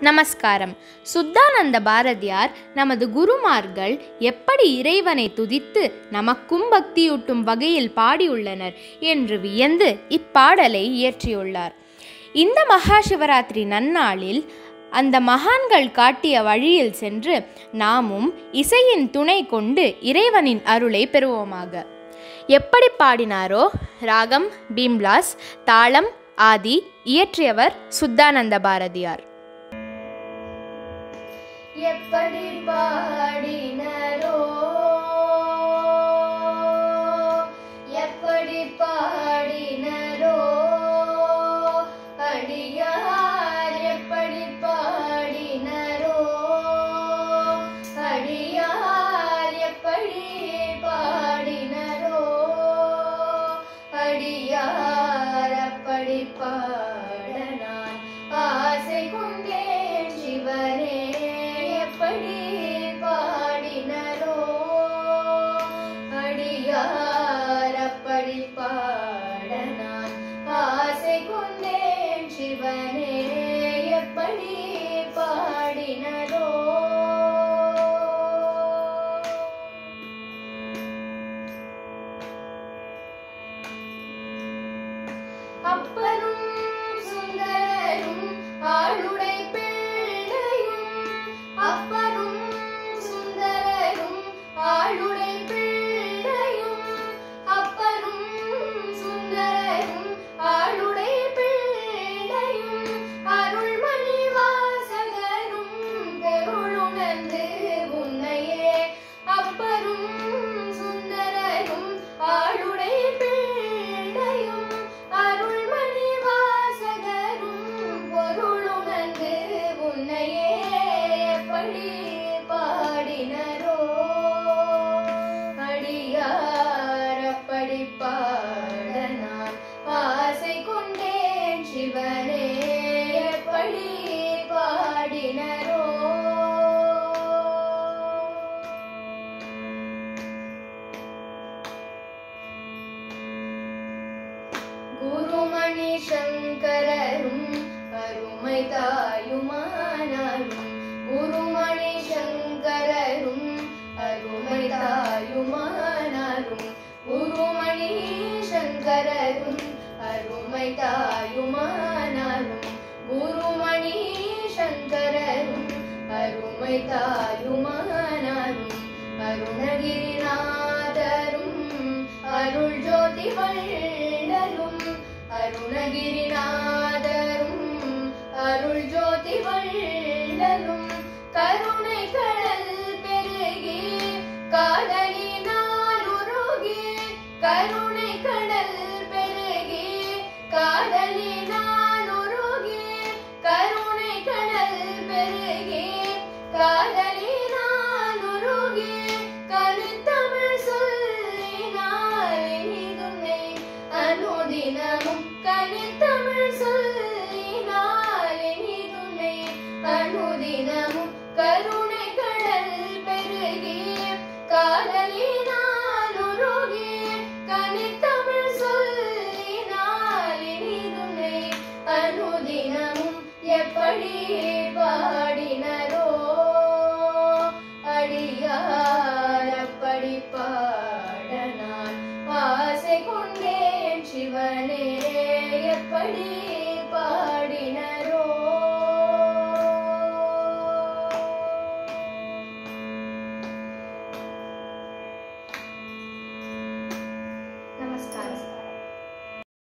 நமஸ்காரம் சுத்தானந்த பாரதியார் நமது குருமார்கள் எப்படி இறைவனை துதித்து நமக்கும் பக்தியூட்டும் வகையில் பாடியுள்ளனர் என்று வியந்து இப்பாடலை இயற்றியுள்ளார் இந்த மகா சிவராத்திரி நன்னாளில் அந்த மகான்கள் காட்டிய வழியில் சென்று நாமும் இசையின் துணை கொண்டு இறைவனின் அருளை பெறுவோமாக எப்படி பாடினாரோ ராகம் பீம்லாஸ் தாளம் ஆதி இயற்றியவர் சுத்தானந்த பாரதியார் எப்படி பாடினரோ எப்படி பாடினரோ அடியார் எப்படி பாடினரோ அடியார் எப்படி பாடினரோ அடியார் அப்படி பாட நான் ஆசை கொண்டேன் சிவனே எப்படி பாடினரோ அடியார் அப்படி பாட நான் ஆசை கொண்டேன் சிவனே எப்படி பாடினரோ அப்பரும் சுந்தரரும் ஆளுடை பிள்ளையும் அப்பரும் சுந்தரரும் ஆளுடை பிள்ளையும் அப்பரும் சுந்தரரும் ஆளுடை பிள்ளையும் அருள்மணி வாசகரும் பொருளுணர்ந்து உன்னையே அப்பரும் சுந்தரரும் ஆளுடை பிள்ளையும் அருள்மணி வாசகரும் பொருளுணர்ந்து உன்னையே எப்படி பாடினரோ அடியார் அப்படி பாட நான் ஆசை கொண்டேன் சிவனே எப்படி பாடினரோ குருமணி சங்கரரும் அருமை தாயுமானாரும் குருமணி சங்கரரும் அருமை தாயுமானாரும் குருமணி சங்கரரும் அருமை தாயுமானாரும் குருமணி சங்கரரும் அருமை தாயுமானாரும் அருணகிரிநாதரும் அருள் ஜோதி வள்ளலும் அருணகிரிநாதரும் அருள் ஜோதி வள்ளலும்